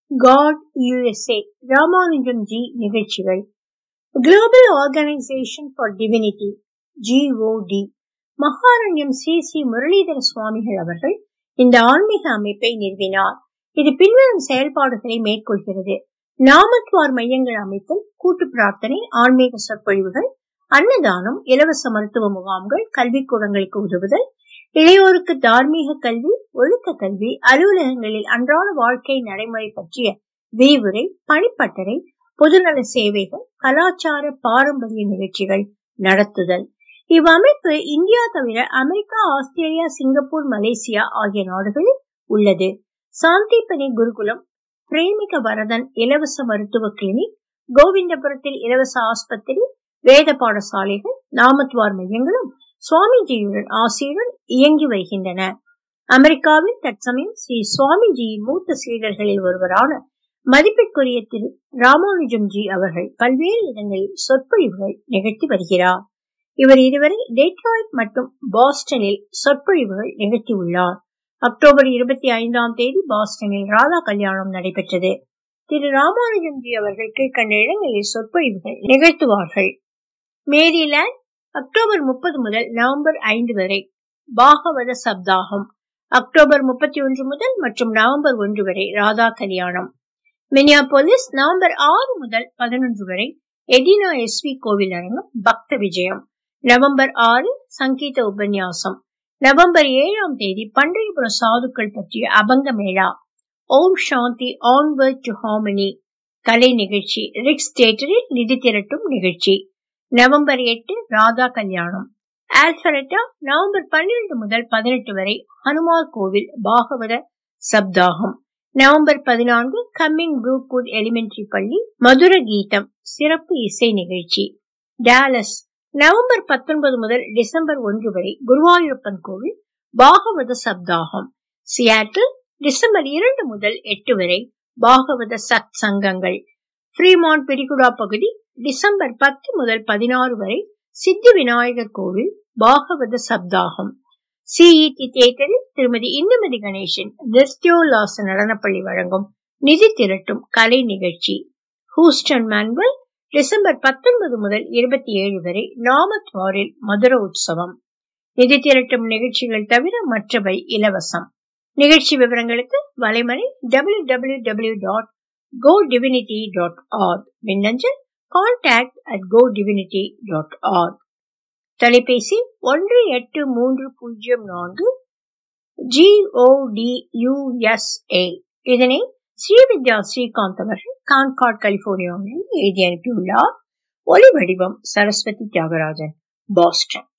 God USA Ramanujam ji நிகழ்ச்சிகள் global organisation for divinity GOD Maharanyam Sri Sri Muralidhara Swamigal அவர்கள் இந்த ஆன்மீக அமைப்பை நிறுவினார் இது பின்வரும் செயல்பாடுகளை மேற்கொள்கிறது நாமத்வார் மையங்கள் அமைத்தல் கூட்டு பிரார்த்தனை ஆன்மீக சொற்பொழிவுகள் அன்னதானம் இலவச மருத்துவ முகாம்கள் கல்விக்கூடங்களுக்கு உதவுதல் இளையோருக்கு தார்மீக கல்வி ஒழுக்க கல்வி அலுவலகங்களில் அன்றாட வாழ்க்கை நடைமுறை பற்றிய விரிவுரை பணிப்பட்டறை பொதுநல சேவைகள் கலாச்சார பாரம்பரிய நிகழ்ச்சிகள் நடத்துதல் இவ்வமைப்பு இந்தியா தவிர அமெரிக்கா ஆஸ்திரேலியா சிங்கப்பூர் மலேசியா ஆகிய நாடுகளில் உள்ளது சாந்திப்பனி குருகுலம் பிரேமிக வரதன் இலவச மருத்துவ கிளினிக் கோவிந்தபுரத்தில் இலவச ஆஸ்பத்திரி வேத பாடசாலைகள் நாமத்வார் மையங்களும் சுவாமிஜியுடன் ஆசியுடன் இயங்கி வருகின்றன அமெரிக்காவில் தற்சமயம் ஸ்ரீ சுவாமிஜியின் மூத்த சீடர்களில் ஒருவரான மதிப்பிற்குரிய திரு ராமானுஜம்ஜி அவர்கள் பல்வேறு இடங்களில் சொற்பொழிவுகள் நிகழ்த்தி வருகிறார் இவர் இதுவரை டெட்ராய்ட் மற்றும் பாஸ்டனில் சொற்பொழிவுகள் நிகழ்த்தியுள்ளார் அக்டோபர் இருபத்தி ஐந்தாம் தேதி பாஸ்டனில் ராதா கல்யாணம் நடைபெற்றது திரு ராமானுஜம்ஜி அவர்கள் கீழ்கண்ட இடங்களில் சொற்பொழிவுகள் நிகழ்த்துவார்கள் மேரிலாண்ட் அக்டோபர் முப்பது முதல் நவம்பர் ஐந்து வரை பாகவத சப்தாகம் அக்டோபர் முப்பத்தி ஒன்று முதல் மற்றும் நவம்பர் ஒன்று வரை ராதா கல்யாணம் மினியாபோலிஸ் நவம்பர் ஆறு முதல் பதினொன்று வரை எடினா எஸ்வி கோவில் அரங்கம் பக்த விஜயம் நவம்பர் ஆறு சங்கீத உபன்யாசம் நவம்பர் ஏழாம் தேதி பண்டையபுர சாதுக்கள் பற்றிய Abhanga mela Om Shanti onward to harmony கலை நிகழ்ச்சி ரிக்ஸ் தியேட்டரில் நிதி திரட்டும் நிகழ்ச்சி நவம்பர் எட்டு ராதா கல்யாணம் ஆல்பரட்டா நவம்பர் பன்னிரண்டு முதல் பதினெட்டு வரை ஹனுமார் கோவில் பாகவத சப்தாகம் நவம்பர் பதினான்கு கம்மிங் ப்ரூக்வுட் எலிமெண்டரி பள்ளி மதுர கீதம் சிறப்பு இசை நிகழ்ச்சி டாலஸ் நவம்பர் பத்தொன்பது முதல் டிசம்பர் ஒன்று வரை குருவாயூரப்பன் கோவில் பாகவத சப்தாகம் சியாட்டில் டிசம்பர் இரண்டு முதல் எட்டு வரை பாகவத சத் சங்கங்கள் ஃப்ரீமாண்ட் பிரிகுடா பகுதி டிசம்பர் பத்து முதல் பதினாறு வரை சித்தி விநாயகர் கோவில் பாகவத சப்தாகம் சிஇடி தியேட்டரில் திருமதி இந்துமதி கணேசன் நிருத்யோல்லாச நடனப்பள்ளி வழங்கும் நிதி திரட்டும் கலை நிகழ்ச்சி ஹூஸ்டன் மேன்வல் டிசம்பர் பத்தொன்பது முதல் இருபத்தி ஏழு வரை நாமத்வாரில் மதுர உற்சவம் நிதி திரட்டும் நிகழ்ச்சிகள் தவிர மற்றவை இலவசம் நிகழ்ச்சி விவரங்களுக்கு வலைமறை W W W dot go divinity dot org மின்னஞ்சல் contact at go divinity dot org தொலைபேசி ஒன்று எட்டு மூன்று பூஜ்ஜியம் நான்கு ஜிஓடியூஎஸ்ஏ இதனை ஸ்ரீவித்யா ஸ்ரீகாந்த் அவர்கள் கான்காட் கலிபோர்னியாவில் எழுதி அனுப்பியுள்ளார் ஒலி வடிவம் சரஸ்வதி தியாகராஜன் பாஸ்டன்